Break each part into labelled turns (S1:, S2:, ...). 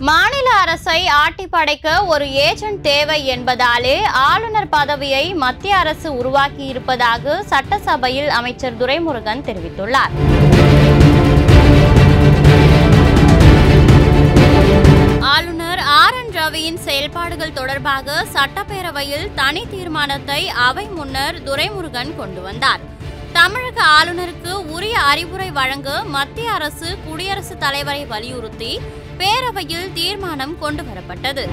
S1: மாநில அரசை ஆட்டி படைக்க ஒரு ஏஜென்ட் தேவை என்பதாலே ஆளுநர் பதவியை மத்திய அரசு உருவாக்கியிருப்பதாக சட்டசபையில் அமைச்சர் துரைமுருகன் தெரிவித்துள்ளார் ஆளுநர் ஆர் என் ரவியின் செயல்பாடுகள் தொடர்பாக சட்டப்பேரவையில் தனி தீர்மானத்தை அவை முன்னர் துரைமுருகன் கொண்டு வந்தார் தமிழக ஆளுநருக்கு உரிய அறிவுரை வழங்க மத்திய அரசு குடியரசுத் தலைவரை வலியுறுத்தி பேரவையில் தீர்மானம் கொண்டு வரப்பட்டது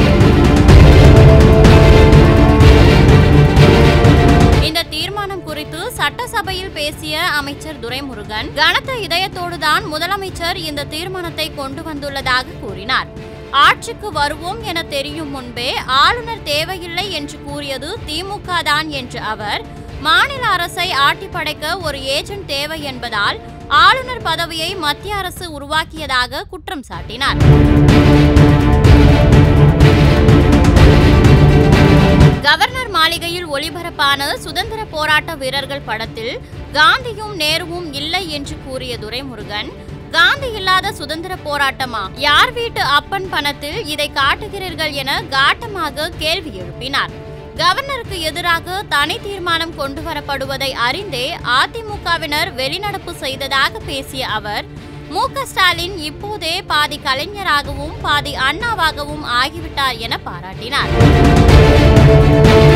S1: இந்த தீர்மானம் குறித்து சட்டசபையில் பேசிய அமைச்சர் துரைமுருகன் கனத்த இதயத்தோடுதான் முதலமைச்சர் இந்த தீர்மானத்தை கொண்டு வந்துள்ளதாக கூறினார் ஆட்சிக்கு வருவோம் என தெரியும் முன்பே ஆளுநர் தேவையில்லை என்று கூறியது திமுக தான் என்ற அவர் மாநில அரசை ஆட்டி படைக்க ஒரு ஏஜென்ட் தேவை என்பதால் ஆளுநர் பதவியை மத்திய அரசு உருவாக்கியதாக குற்றம் சாட்டினார் கவர்னர் மாளிகையில் ஒளிபரப்பான சுதந்திர போராட்ட வீரர்கள் படத்தில் காந்தியும் நேருவும் இல்லை என்று கூறிய துரைமுருகன் காந்தி இல்லாத சுதந்திர போராட்டமா யார் வீட்டு அப்பன் பணத்தில் இதை காட்டுகிறீர்கள் என காட்டமாக கேள்வி எழுப்பினார் கவர்னருக்கு எதிராக தனி தீர்மானம் கொண்டு வரப்படுவதை அறிந்தே அதிமுகவினர் வெளிநடப்பு செய்ததாக பேசிய அவர் மு க ஸ்டாலின் இப்போதே பாதி கலைஞராகவும் பாதி அண்ணாவாகவும் ஆகிவிட்டார் என பாராட்டினார்